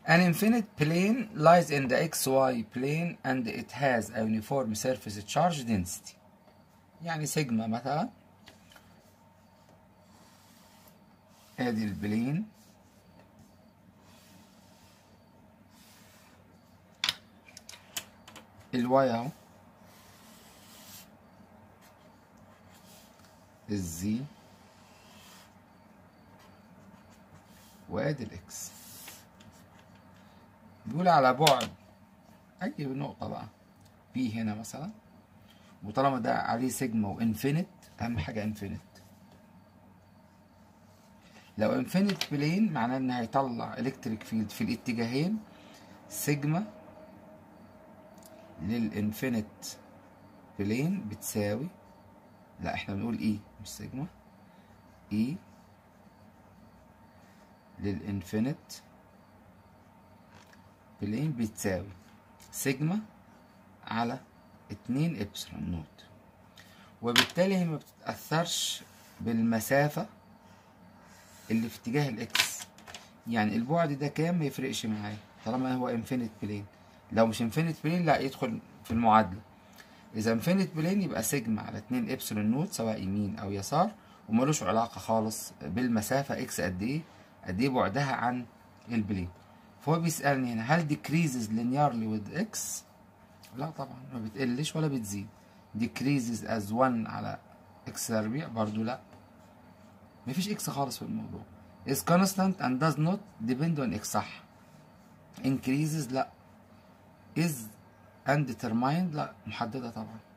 An infinite plane lies in the xy plane and it has a uniform surface charge density. يعني سيجما مثلا ادي البلين الواي اهو الزي وادي الاكس بيقول على بعد اي نقطة بقى بي هنا مثلا وطالما ده عليه سيجما وانفينيت اهم حاجة انفينيت لو انفينيت بلين معناه ان هيطلع الكتريك فيلد في الاتجاهين سيجما للانفينيت بلين بتساوي لا احنا بنقول اي مش سيجما اي للانفينيت بلين بتساوي سيجما على اتنين ابسلون نوت وبالتالي هي ما بتتأثرش بالمسافة اللي في اتجاه الاكس يعني البعد ده كام ما يفرقش معايا طالما هو انفينيت بلين لو مش انفينيت بلين لا يدخل في المعادلة اذا انفينيت بلين يبقى سيجما على اتنين ابسلون نوت سواء يمين او يسار وملوش علاقة خالص بالمسافة اكس قد ايه قد ايه بعدها عن البلين فهو بيسألني هنا هل decreases linearly with x لا طبعا ما بتقلش ولا بتزيد decreases as 1 على x تربيع برضو لا مفيش x خالص في الموضوع is constant and does not depend on x صح increases لا is undetermined لا محددة طبعا